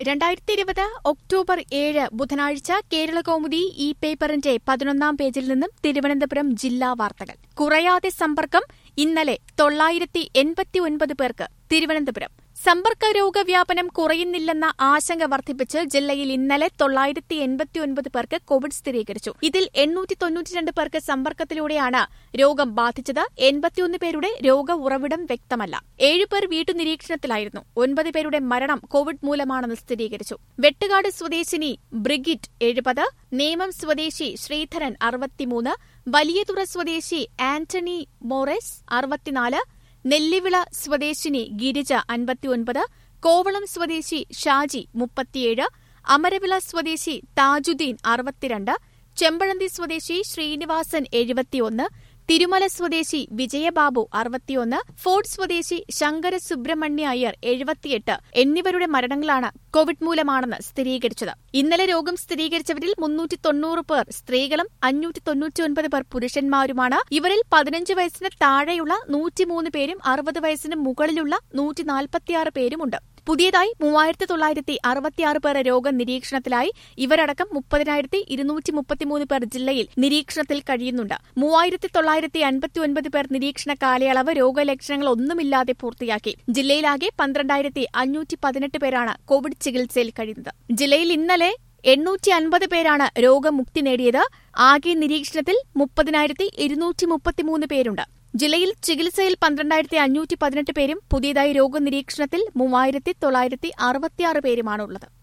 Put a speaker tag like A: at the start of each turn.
A: രണ്ടായിരത്തി ഇരുപത് ഒക്ടോബർ ഏഴ് ബുധനാഴ്ച കേരള കൗമുദി ഈ പേപ്പറിന്റെ പതിനൊന്നാം പേജിൽ നിന്നും തിരുവനന്തപുരം ജില്ലാ വാർത്തകൾ കുറയാതെ സമ്പർക്കം ഇന്നലെ തൊള്ളായിരത്തി എൺപത്തിയൊൻപത് പേർക്ക് തിരുവനന്തപുരം സമ്പർക്ക രോഗവ്യാപനം കുറയുന്നില്ലെന്ന ആശങ്ക വർദ്ധിപ്പിച്ച് ജില്ലയിൽ ഇന്നലെ തൊള്ളായിരത്തി എൺപത്തിയൊൻപത് പേർക്ക് കോവിഡ് സ്ഥിരീകരിച്ചു ഇതിൽ എണ്ണൂറ്റി തൊണ്ണൂറ്റിരണ്ട് പേർക്ക് സമ്പർക്കത്തിലൂടെയാണ് രോഗം ബാധിച്ചത് എൺപത്തിയൊന്ന് പേരുടെ രോഗ ഉറവിടം വ്യക്തമല്ല ഏഴുപേർ വീട്ടുനിരീക്ഷണത്തിലായിരുന്നു ഒൻപത് പേരുടെ മരണം കോവിഡ് മൂലമാണെന്ന് സ്ഥിരീകരിച്ചു വെട്ടുകാട് സ്വദേശിനി ബ്രിഗിറ്റ് എഴുപത് നേമം സ്വദേശി ശ്രീധരൻ അറുപത്തിമൂന്ന് വലിയതുറ സ്വദേശി ആന്റണി മോറസ് അറുപത്തിനാല് നെല്ലിവിള സ്വദേശിനി ഗിരിജ അൻപത്തിയൊൻപത് കോവളം സ്വദേശി ഷാജി മുപ്പത്തിയേഴ് അമരവിള സ്വദേശി താജുദ്ദീൻ അറുപത്തിരണ്ട് ചെമ്പഴന്തി സ്വദേശി ശ്രീനിവാസൻ എഴുപത്തിയൊന്ന് തിരുമല സ്വദേശി വിജയബാബു അറുപത്തിയൊന്ന് ഫോർട്ട് സ്വദേശി ശങ്കര സുബ്രഹ്മണ്യ അയ്യർ എഴുപത്തിയെട്ട് എന്നിവരുടെ മരണങ്ങളാണ് കോവിഡ് മൂലമാണെന്ന് സ്ഥിരീകരിച്ചത് ഇന്നലെ രോഗം സ്ഥിരീകരിച്ചവരിൽ മുന്നൂറ്റി തൊണ്ണൂറ് പേർ സ്ത്രീകളും അഞ്ഞൂറ്റി തൊണ്ണൂറ്റിയൊൻപത് പേർ പുരുഷന്മാരുമാണ് ഇവരിൽ പതിനഞ്ച് വയസ്സിന് താഴെയുള്ള നൂറ്റിമൂന്ന് പേരും അറുപത് വയസ്സിന് മുകളിലുള്ള നൂറ്റി നാൽപ്പത്തിയാറ് പേരുമുണ്ട് പുതിയതായി മൂവായിരത്തി തൊള്ളായിരത്തി അറുപത്തിയാറ് പേർ രോഗം നിരീക്ഷണത്തിലായി ഇവരടക്കം മുപ്പതിനായിരത്തി ഇരുന്നൂറ്റി മുപ്പത്തിമൂന്ന് പേർ ജില്ലയിൽ നിരീക്ഷണത്തിൽ കഴിയുന്നുണ്ട് മൂവായിരത്തി തൊള്ളായിരത്തി അൻപത്തിയൊൻപത് പേർ നിരീക്ഷണ കാലയളവ് രോഗലക്ഷണങ്ങൾ ഒന്നുമില്ലാതെ പൂർത്തിയാക്കി ജില്ലയിലാകെ പന്ത്രണ്ടായിരത്തി അഞ്ഞൂറ്റി പതിനെട്ട് പേരാണ് കോവിഡ് ചികിത്സയിൽ കഴിയുന്നത് ജില്ലയിൽ ഇന്നലെ എണ്ണൂറ്റി അൻപത് പേരാണ് രോഗമുക്തി നേടിയത് ആകെ നിരീക്ഷണത്തിൽ മുപ്പതിനായിരത്തി ഇരുന്നൂറ്റി മുപ്പത്തിമൂന്ന് പേരുണ്ട് ജില്ലയിൽ ചികിത്സയിൽ പന്ത്രണ്ടായിരത്തി അഞ്ഞൂറ്റി പതിനെട്ട് പേരും പുതിയതായി രോഗനിരീക്ഷണത്തിൽ മൂവായിരത്തി തൊള്ളായിരത്തി അറുപത്തിയാറ് പേരുമാണുള്ളത്